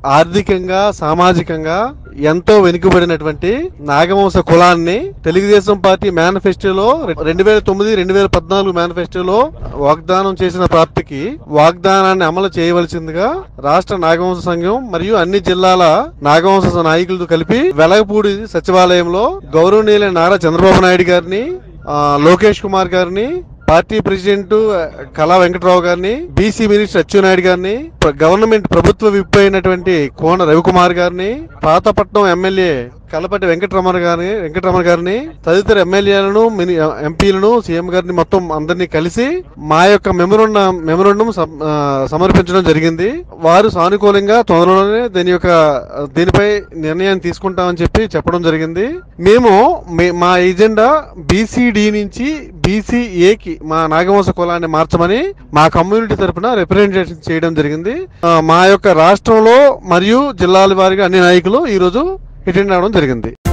ఆర్థికంగా సామాజికంగా ఎంతో వెనుకబడినటువంటి నాగవంశ కులాన్ని తెలుగుదేశం పార్టీ మేనిఫెస్టోలో రెండు వేల తొమ్మిది రెండు వేల పద్నాలుగు మేనిఫెస్టోలో వాగ్దానం చేసిన ప్రాప్తికి వాగ్దానాన్ని అమలు చేయవలసిందిగా రాష్ట్ర నాగవంశ సంఘం మరియు అన్ని జిల్లాల నాగవంశ నాయకులతో కలిపి వెలగపూడి సచివాలయంలో గౌరవనీయులైన నారా చంద్రబాబు నాయుడు గారిని ఆ, లోకేష్ కుమార్ గారిని పార్టీ ప్రెసిడెంట్ ఆ, కళా వెంకటరావు గారిని బీసీ మినిస్టర్ అచ్చెన్నాయుడు గారిని ప్ర- గవర్నమెంట్ ప్రభుత్వ విప్ అయినటువంటి కోన రవికుమార్ గారిని పాతపట్నం ఎమ్మెల్యే కలపటి వెంకటరమణ గారిని వెంకటరమణ గారిని తదితర ఎమ్మెల్యేలను మిని ఎంపీలను సీఎం గారిని మొత్తం అందరినీ కలిసి మా యొక్క మెమోరండం మెమోరండం సమ- ఆ, సమర్పించడం జరిగింది వారు సానుకూలంగా తొందరలోనే దీని యొక్క ఆ, దీనిపై నిర్ణయాన్ని తీసుకుంటామని చెప్పి చెప్పడం జరిగింది మేము మే- మా ఎజెండా బీసీడీ నుంచి బీసీఏకి మా నాగవంశ కులాన్ని మార్చమని మా కమ్యూనిటీ తరపున రిప్రజెంటేషన్ చేయడం జరిగింది ఆ, మా యొక్క రాష్ట్రంలో మరియు జిల్లాల వారిగా అన్ని నాయకులు ఈ రోజు అటెండ్ అవడం జరిగింది